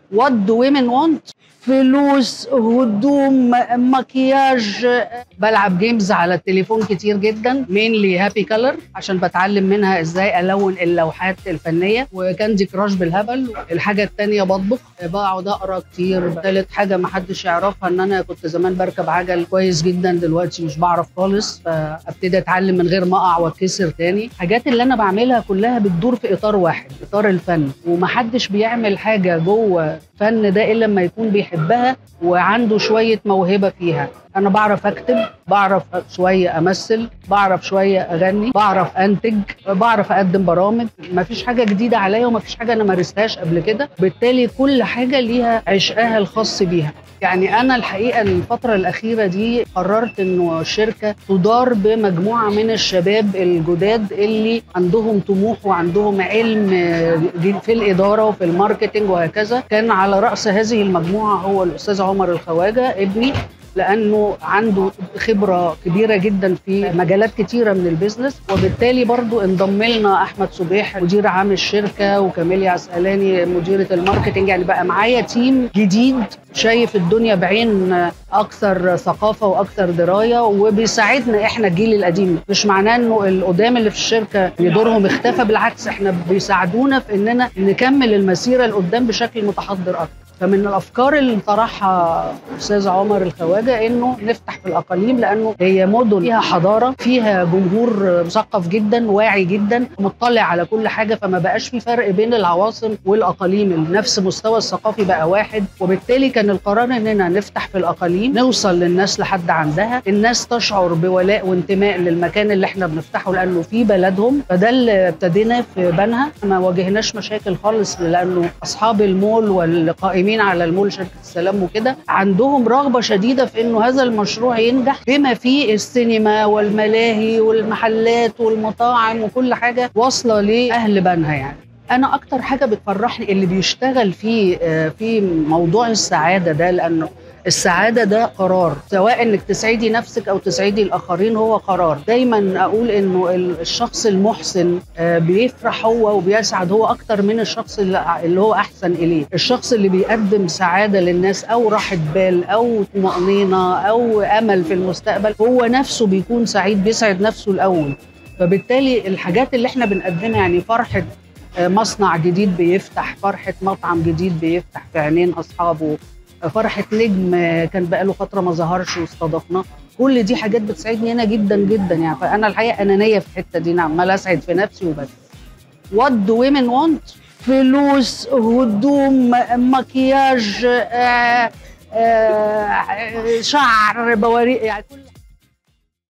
وات دو ويمن وانت فلوس هدوم مكياج بلعب جيمز على التليفون كتير جدا مينلي هابي كلر عشان بتعلم منها ازاي الون اللوحات الفنيه وكاندي كراش بالهبل الحاجه التانية بطبخ بقعد اقرا كتير تالت حاجه ما حدش يعرفها ان انا كنت زمان بركب عجل كويس جدا دلوقتي مش بعرف خالص فابتدي اتعلم من غير ما اقع واتكسر تاني الحاجات اللي انا بعملها كلها بتدور في اطار واحد اطار الفن ومحدش بيعمل حاجه جوه فن ده الا لما يكون بيحبها وعنده شويه موهبه فيها انا بعرف اكتب بعرف شويه امثل بعرف شويه اغني بعرف انتج بعرف اقدم برامج مفيش حاجه جديده عليا ومفيش حاجه انا مارستهاش قبل كده بالتالي كل حاجه ليها عشقها الخاص بيها يعني انا الحقيقه الفتره الاخيره دي قررت انه الشركه تدار بمجموعه من الشباب الجداد اللي عندهم طموح وعندهم علم في الاداره وفي الماركتنج وهكذا كان على راس هذه المجموعه هو الاستاذ عمر الخواجه ابني لانه عنده خبره كبيره جدا في مجالات كتيره من البيزنس وبالتالي برضو انضم لنا احمد صبيح مدير عام الشركه وكاميليا عسقلاني مديره الماركتنج يعني بقى معايا تيم جديد شايف الدنيا بعين اكثر ثقافه واكثر درايه وبيساعدنا احنا الجيل القديم مش معناه انه القدام اللي في الشركه دورهم اختفى بالعكس احنا بيساعدونا في اننا نكمل المسيره لقدام بشكل متحضر اكتر فمن الافكار اللي طرحها استاذ عمر الخواجه انه نفتح في الاقاليم لانه هي مدن فيها حضاره فيها جمهور مثقف جدا واعي جدا مطلع على كل حاجه فما بقاش في فرق بين العواصم والاقاليم نفس مستوى الثقافي بقى واحد وبالتالي كان القرار اننا نفتح في الاقاليم نوصل للناس لحد عندها الناس تشعر بولاء وانتماء للمكان اللي احنا بنفتحه لانه في بلدهم فده اللي ابتدينا في بنها ما واجهناش مشاكل خالص لانه اصحاب المول والقائمين قائمين على المول شركه السلام وكده عندهم رغبه شديده في انه هذا المشروع ينجح بما فيه السينما والملاهي والمحلات والمطاعم وكل حاجه واصله لاهل بنها يعني انا اكتر حاجه بتفرحني اللي بيشتغل في في موضوع السعاده ده لانه السعاده ده قرار سواء انك تسعدي نفسك او تسعدي الاخرين هو قرار دايما اقول انه الشخص المحسن بيفرح هو وبيسعد هو اكتر من الشخص اللي هو احسن اليه الشخص اللي بيقدم سعاده للناس او راحه بال او طمانينه او امل في المستقبل هو نفسه بيكون سعيد بيسعد نفسه الاول فبالتالي الحاجات اللي احنا بنقدمها يعني فرحه مصنع جديد بيفتح فرحه مطعم جديد بيفتح في عينين اصحابه فرحه نجم كان بقاله فتره ما ظهرش واستضفناه كل دي حاجات بتسعدني انا جدا جدا يعني فانا الحقيقه انانيه في الحته دي نعم عمال اسعد في نفسي وبس وات دو ويمن وانت فلوس هدوم مكياج آآ آآ شعر بواريق يعني كل